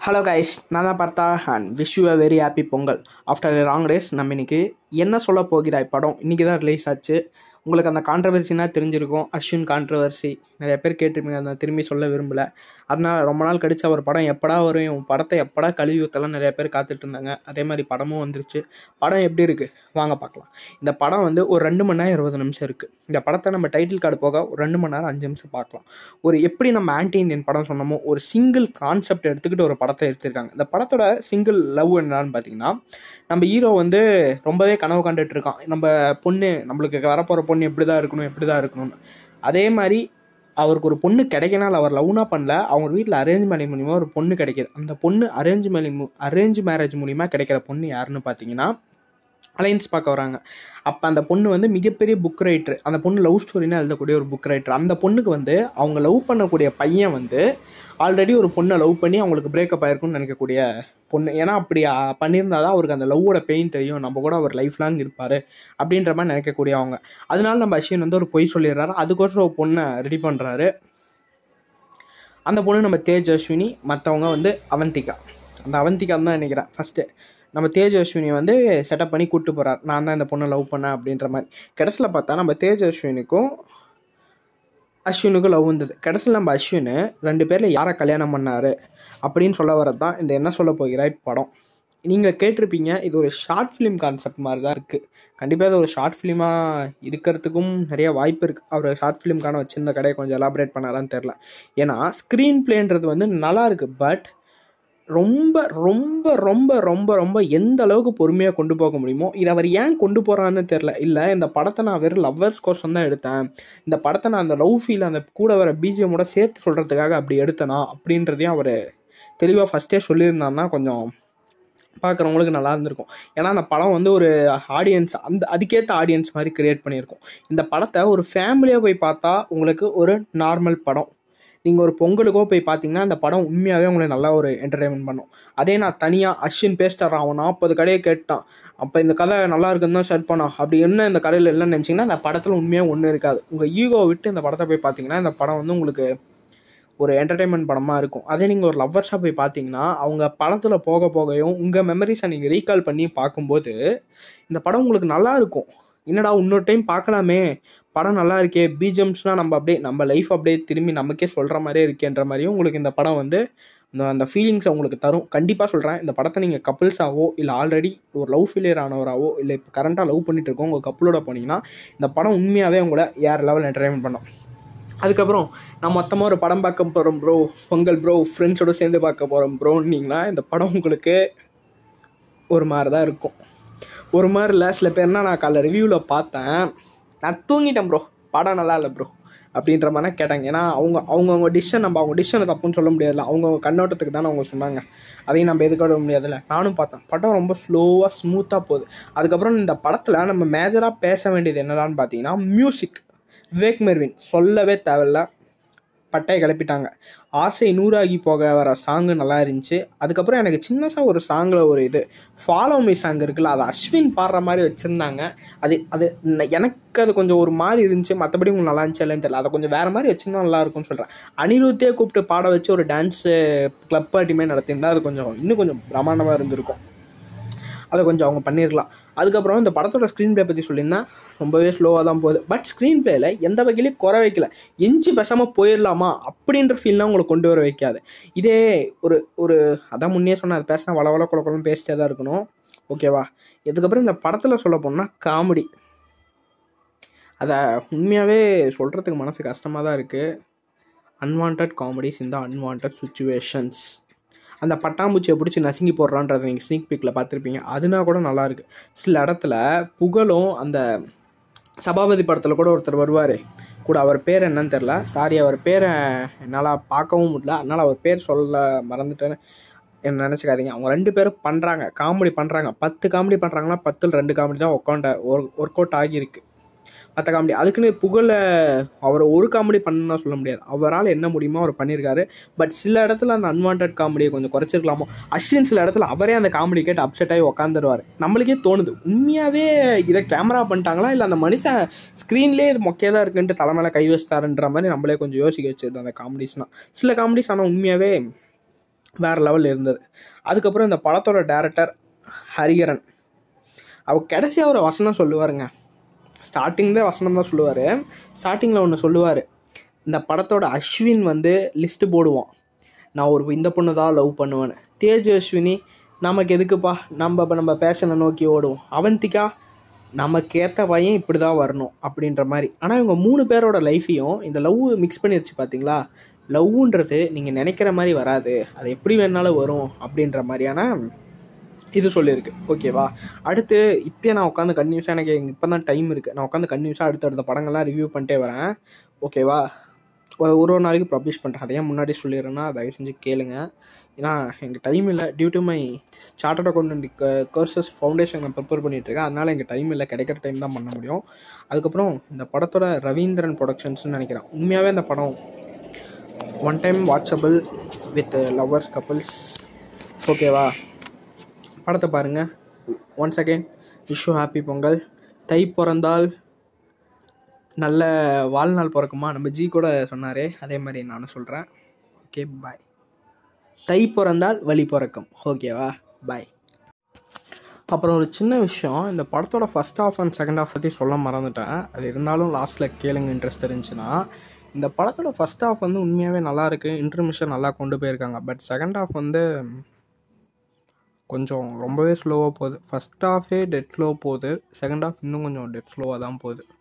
hello guys நான் தான் பார்த்தா and wish you a very happy Pongal after long days நம்ம இன்னைக்கு என்ன சொல்ல போகிறாய் படம் இன்றைக்கி தான் ரிலீஸ் ஆச்சு உங்களுக்கு அந்த கான்ட்ரவர்சினா தெரிஞ்சிருக்கும் அஸ்வின் கான்ட்ரவர்சி நிறைய பேர் கேட்டிருப்பீங்க அதை நான் திரும்பி சொல்ல விரும்பல அதனால் ரொம்ப நாள் கழிச்சு அவர் படம் எப்படா வரும் உன் படத்தை எப்படா கழுவி ஊற்றலாம் நிறைய பேர் காத்துட்டு இருந்தாங்க அதே மாதிரி படமும் வந்துருச்சு படம் எப்படி இருக்குது வாங்க பார்க்கலாம் இந்த படம் வந்து ஒரு ரெண்டு மணி நேரம் இருபது நிமிஷம் இருக்குது இந்த படத்தை நம்ம டைட்டில் கார்டு போக ஒரு ரெண்டு மணி நேரம் அஞ்சு நிமிஷம் பார்க்கலாம் ஒரு எப்படி நம்ம ஆன்டி இந்தியன் படம் சொன்னோமோ ஒரு சிங்கிள் கான்செப்ட் எடுத்துக்கிட்டு ஒரு படத்தை எடுத்திருக்காங்க இந்த படத்தோட சிங்கிள் லவ் என்னன்னு பார்த்தீங்கன்னா நம்ம ஹீரோ வந்து ரொம்பவே கனவு கண்டுட்டு இருக்கான் நம்ம பொண்ணு நம்மளுக்கு வரப்போகிற பொண்ணு எப்படி தான் இருக்கணும் எப்படி தான் இருக்கணும்னு அதே மாதிரி அவருக்கு ஒரு பொண்ணு கிடைக்கனால அவர் லவ்னா பண்ணல அவங்க வீட்டில் அரேஞ்ச் மேரேஜ் மூலிமா ஒரு பொண்ணு கிடைக்கிது அந்த பொண்ணு அரேஞ்ச் மேலே அரேஞ்ச் மேரேஜ் மூலிமா கிடைக்கிற பொண்ணு யாருன்னு பார்த்தீங்கன்னா அலைன்ஸ் பார்க்க வராங்க அப்போ அந்த பொண்ணு வந்து மிகப்பெரிய புக் ரைட்டர் அந்த பொண்ணு லவ் ஸ்டோரினா எழுதக்கூடிய ஒரு புக் ரைட்டர் அந்த பொண்ணுக்கு வந்து அவங்க லவ் பண்ணக்கூடிய பையன் வந்து ஆல்ரெடி ஒரு பொண்ணை லவ் பண்ணி அவங்களுக்கு பிரேக்கப் ஆயிருக்கும்னு நினைக்கக்கூடிய பொண்ணு ஏன்னா அப்படி ஆ, பண்ணியிருந்தாதான் அவருக்கு அந்த லவ்வோட பெயின் தெரியும் நம்ம கூட அவர் லைஃப் லாங் இருப்பார் அப்படின்ற மாதிரி நினைக்கக்கூடிய அவங்க அதனால நம்ம அஸ்வின் வந்து ஒரு பொய் சொல்லிடுறாரு அதுக்கோசரம் ஒரு பொண்ணை ரெடி பண்ணுறாரு அந்த பொண்ணு நம்ம தேஜ் அஸ்வினி மற்றவங்க வந்து அவந்திகா அந்த அவந்திகா தான் நினைக்கிறேன் ஃபஸ்ட்டு நம்ம தேஜ் அஸ்வினி வந்து செட்டப் பண்ணி கூப்பிட்டு போகிறார் நான் தான் இந்த பொண்ணை லவ் பண்ணேன் அப்படின்ற மாதிரி கடைசியில் பார்த்தா நம்ம தேஜ் அஸ்வினுக்கும் அஸ்வினுக்கும் லவ் வந்தது கடைசியில் நம்ம அஸ்வின் ரெண்டு பேரில் யாரை கல்யாணம் பண்ணார் அப்படின்னு சொல்ல வரது தான் இந்த என்ன சொல்ல போகிறாய் படம் நீங்கள் கேட்டிருப்பீங்க இது ஒரு ஷார்ட் ஃபிலிம் கான்செப்ட் மாதிரி தான் இருக்குது கண்டிப்பாக இது ஒரு ஷார்ட் ஃபிலிமாக இருக்கிறதுக்கும் நிறைய வாய்ப்பு இருக்குது அவர் ஷார்ட் ஃபிலிம்கான வச்சிருந்த கடையை கொஞ்சம் எலாபரேட் பண்ணாரான்னு தெரில ஏன்னா ஸ்க்ரீன் பிளேன்றது வந்து நல்லா இருக்குது பட் ரொம்ப ரொம்ப ரொம்ப ரொம்ப ரொம்ப எந்த அளவுக்கு பொறுமையாக கொண்டு போக முடியுமோ இதை அவர் ஏன் கொண்டு போகிறான்னு தெரில இல்லை இந்த படத்தை நான் வெறும் லவ்வர்ஸ் கோர்ஸ் தான் எடுத்தேன் இந்த படத்தை நான் அந்த லவ் ஃபீல் அந்த கூட வர பிஜிஎம்மோட சேர்த்து சொல்கிறதுக்காக அப்படி எடுத்தேனா அப்படின்றதையும் அவர் தெளிவாக ஃபஸ்ட்டே சொல்லியிருந்தாருன்னா கொஞ்சம் பார்க்குறவங்களுக்கு நல்லா இருந்திருக்கும் ஏன்னா அந்த படம் வந்து ஒரு ஆடியன்ஸ் அந்த அதுக்கேற்ற ஆடியன்ஸ் மாதிரி கிரியேட் பண்ணியிருக்கோம் இந்த படத்தை ஒரு ஃபேமிலியாக போய் பார்த்தா உங்களுக்கு ஒரு நார்மல் படம் நீங்கள் ஒரு பொங்கலுக்கோ போய் பார்த்தீங்கன்னா அந்த படம் உண்மையாகவே உங்களை நல்லா ஒரு என்டர்டைன்மெண்ட் பண்ணும் அதே நான் தனியாக அஸ்வின் பேஸ்டர் அவன் நாற்பது கடையை கேட்டான் அப்போ இந்த கதை நல்லா இருக்குன்னு தான் ஷர்ட் பண்ணான் அப்படி என்ன இந்த கடையில் இல்லைன்னு நினச்சிங்கன்னா அந்த படத்தில் உண்மையாக ஒன்றும் இருக்காது உங்கள் ஈகோ விட்டு இந்த படத்தை போய் பார்த்தீங்கன்னா இந்த படம் வந்து உங்களுக்கு ஒரு என்டர்டைன்மெண்ட் படமாக இருக்கும் அதே நீங்கள் ஒரு லவ்வர்ஸாக போய் பார்த்தீங்கன்னா அவங்க படத்தில் போக போகையும் உங்கள் மெமரிஸை நீங்கள் ரீகால் பண்ணி பார்க்கும்போது இந்த படம் உங்களுக்கு நல்லா இருக்கும் என்னடா இன்னொரு டைம் பார்க்கலாமே படம் நல்லா இருக்கே பிஜிஎம்ஸ்னால் நம்ம அப்படியே நம்ம லைஃப் அப்படியே திரும்பி நமக்கே சொல்கிற மாதிரியே இருக்கேன்ற மாதிரியும் உங்களுக்கு இந்த படம் வந்து அந்த அந்த ஃபீலிங்ஸை உங்களுக்கு தரும் கண்டிப்பாக சொல்கிறேன் இந்த படத்தை நீங்கள் கப்புள்ஸாவோ இல்லை ஆல்ரெடி ஒரு லவ் ஃபெயிலியர் ஆனவராவோ இல்லை இப்போ கரண்ட்டாக லவ் பண்ணிட்டு இருக்கோம் உங்கள் கப்புளோட போனீங்கன்னா இந்த படம் உண்மையாகவே உங்களை ஏர் லெவல் என்டர்டைன்மெண்ட் பண்ணும் அதுக்கப்புறம் நான் மொத்தமாக ஒரு படம் பார்க்க போகிறோம் ப்ரோ பொங்கல் ப்ரோ ஃப்ரெண்ட்ஸோட சேர்ந்து பார்க்க போகிறோம் ப்ரோன்னீங்கன்னா இந்த படம் உங்களுக்கு ஒரு மாதிரி தான் இருக்கும் ஒரு மாதிரி இல்லை சில பேர்னா நான் காலைல ரிவ்யூவில் பார்த்தேன் நான் தூங்கிட்டேன் ப்ரோ படம் நல்லா இல்லை ப்ரோ அப்படின்ற மாதிரி கேட்டாங்க ஏன்னா அவங்க அவங்கவுங்க டிஷ்ஷை நம்ம அவங்க டிஷ்ஷனை தப்புன்னு சொல்ல முடியாதுல்ல அவங்கவுங்க கண்ணோட்டத்துக்கு தானே அவங்க சொன்னாங்க அதையும் நம்ம எதுக்காக விட முடியாதுல்ல நானும் பார்த்தேன் படம் ரொம்ப ஸ்லோவாக ஸ்மூத்தாக போகுது அதுக்கப்புறம் இந்த படத்தில் நம்ம மேஜராக பேச வேண்டியது என்னடான்னு பார்த்தீங்கன்னா மியூசிக் விவேக் மெர்வின் சொல்லவே தேவையில்ல பட்டை கிளப்பிட்டாங்க ஆசை நூறாகி போக வர சாங்கு நல்லா இருந்துச்சு அதுக்கப்புறம் எனக்கு சின்னசாக ஒரு சாங்கில் ஒரு இது ஃபாலோ மீ சாங் இருக்குல்ல அது அஸ்வின் பாடுற மாதிரி வச்சுருந்தாங்க அது அது ந- எனக்கு அது கொஞ்சம் ஒரு மாதிரி இருந்துச்சு மற்றபடி உங்களுக்கு நல்லா இருந்துச்சு இல்லைன்னு தெரியல அதை கொஞ்சம் வேறு மாதிரி வச்சுருந்தா நல்லா இருக்கும்னு சொல்கிறேன் அனிருத்தே கூப்பிட்டு பாட வச்சு ஒரு டான்ஸு கிளப் பார்ட்டியுமே நடத்தியிருந்தா அது கொஞ்சம் இன்னும் கொஞ்சம் பிரமாண்டமாக இருந்திருக்கும் அதை கொஞ்சம் அவங்க பண்ணியிருக்கலாம் அதுக்கப்புறம் இந்த படத்தோட ஸ்க்ரீன் ப்ளே பற்றி சொல்லியிருந்தேன் ரொம்பவே ஸ்லோவாக தான் போகுது பட் ஸ்க்ரீன் ப்ளேயில் எந்த வகையிலையும் குறை வைக்கல எஞ்சி பேசாமல் போயிடலாமா அப்படின்ற ஃபீல்லாம் உங்களுக்கு கொண்டு வர வைக்காது இதே ஒரு ஒரு அதான் முன்னே சொன்னேன் அது பேசினா வள வள குள குளம் பேசிட்டே தான் இருக்கணும் ஓகேவா இதுக்கப்புறம் இந்த படத்தில் சொல்ல போனால் காமெடி அதை உண்மையாகவே சொல்கிறதுக்கு மனசு கஷ்டமாக தான் இருக்குது அன்வான்ட் காமெடிஸ் இந்த அன்வான்ட் சுச்சுவேஷன்ஸ் அந்த பட்டாம்பூச்சியை பிடிச்சி நசுங்கி போடுறான்றதை நீங்கள் ஸ்னீக் பீக்கில் பார்த்துருப்பீங்க அதுனா கூட நல்லா இருக்கு சில இடத்துல புகழும் அந்த சபாபதி படத்தில் கூட ஒருத்தர் வருவார் கூட அவர் பேர் என்னன்னு தெரில சாரி அவர் பேரை என்னால் பார்க்கவும் முடியல அதனால் அவர் பேர் சொல்ல மறந்துட்டேன்னு என்ன நினச்சிக்காதீங்க அவங்க ரெண்டு பேரும் பண்ணுறாங்க காமெடி பண்ணுறாங்க பத்து காமெடி பண்ணுறாங்கன்னா பத்தில் ரெண்டு காமெடி தான் உட்காண்ட ஒர்க் அவுட் ஆகியிருக்கு மற்ற காமெடி அதுக்குன்னு புகழ அவர் ஒரு காமெடி பண்ணணும் தான் சொல்ல முடியாது அவரால் என்ன முடியுமோ அவர் பண்ணியிருக்காரு பட் சில இடத்துல அந்த அன்வான்ட் காமெடியை கொஞ்சம் குறைச்சிருக்கலாமோ அஸ்வின் சில இடத்துல அவரே அந்த காமெடி கேட்டு அப்செட் ஆகி உக்காந்துருவார் நம்மளுக்கே தோணுது உண்மையாகவே இதை கேமரா பண்ணிட்டாங்களா இல்லை அந்த மனுஷன் ஸ்க்ரீன்லேயே இது மொக்கையாக தான் இருக்குன்ட்டு தலைமையில கை வச்சிட்டாருன்ற மாதிரி நம்மளே கொஞ்சம் யோசிக்க வச்சது அந்த காமெடிஸ்னால் சில காமெடிஸ் ஆனால் உண்மையாகவே வேறு லெவலில் இருந்தது அதுக்கப்புறம் இந்த படத்தோட டேரக்டர் ஹரிஹரன் அவர் கடைசியாக ஒரு வசனம் சொல்லுவாருங்க ஸ்டார்டிங் தான் வசனம் தான் சொல்லுவார் ஸ்டார்டிங்கில் ஒன்று சொல்லுவார் இந்த படத்தோட அஸ்வின் வந்து லிஸ்ட்டு போடுவான் நான் ஒரு இந்த பொண்ணு தான் லவ் பண்ணுவேன்னு தேஜ் அஸ்வினி நமக்கு எதுக்குப்பா நம்ம இப்ப நம்ம பேஷனை நோக்கி ஓடுவோம் அவந்திகா நமக்கு ஏற்ற பையன் இப்படி தான் வரணும் அப்படின்ற மாதிரி ஆனால் இவங்க மூணு பேரோட லைஃப்பையும் இந்த லவ் மிக்ஸ் பண்ணிருச்சு பார்த்தீங்களா லவ்ன்றது நீங்கள் நினைக்கிற மாதிரி வராது அது எப்படி வேணாலும் வரும் அப்படின்ற மாதிரியான இது சொல்லியிருக்கு ஓகேவா அடுத்து இப்போயே நான் உட்காந்து கன்யூஸாக எனக்கு இப்போ தான் டைம் இருக்குது நான் உட்காந்து கன்யூஸாக அடுத்தடுத்த படங்கள்லாம் ரிவ்யூ பண்ணிட்டே வரேன் ஓகேவா ஒரு ஒரு ஒரு நாளைக்கு பப்ளிஷ் பண்ணுறேன் அதை ஏன் முன்னாடி சொல்லிடுறேன்னா தயவு செஞ்சு கேளுங்க ஏன்னா எங்கள் டைம் இல்லை due to my chartered account courses foundation நான் ப்ரிப்பேர் பண்ணிகிட்ருக்கேன் அதனால் எங்கள் டைம் இல்லை கிடைக்கிற டைம் தான் பண்ண முடியும் அதுக்கப்புறம் இந்த படத்தோட ரவீந்திரன் ப்ரொடக்ஷன்ஸ்னு நினைக்கிறேன் உண்மையாகவே இந்த படம் one time watchable with lovers couples ஓகேவா படத்தை பாருங்கள் one second Vishu happy Pongal தை பிறந்தால் நல்ல வாழ்நாள் பிறக்குமா நம்ம ஜி கூட சொன்னார் அதே மாதிரி நானும் சொல்கிறேன் ஓகே பாய் தை பிறந்தால் வழி பிறக்கும் ஓகேவா பாய் அப்புறம் ஒரு சின்ன விஷயம் இந்த படத்தோட first half and second half பற்றி சொல்ல மறந்துட்டேன் அது இருந்தாலும் லாஸ்ட்டில் கேளுங்க இன்ட்ரெஸ்ட் இருந்துச்சுன்னா இந்த படத்தோட ஃபஸ்ட் ஹாஃப் வந்து உண்மையாகவே நல்லா இருக்குது இன்டர்மிஷன் நல்லா கொண்டு போயிருக்காங்க பட் செகண்ட் ஹாஃப் வந்து கொஞ்சம் ரொம்பவே ஸ்லோவாக போகுது ஃபஸ்ட் ஹாஃபே டெட் ஸ்லோ போகுது செகண்ட் ஹாஃப் இன்னும் கொஞ்சம் டெட் ஸ்லோவாக தான் போகுது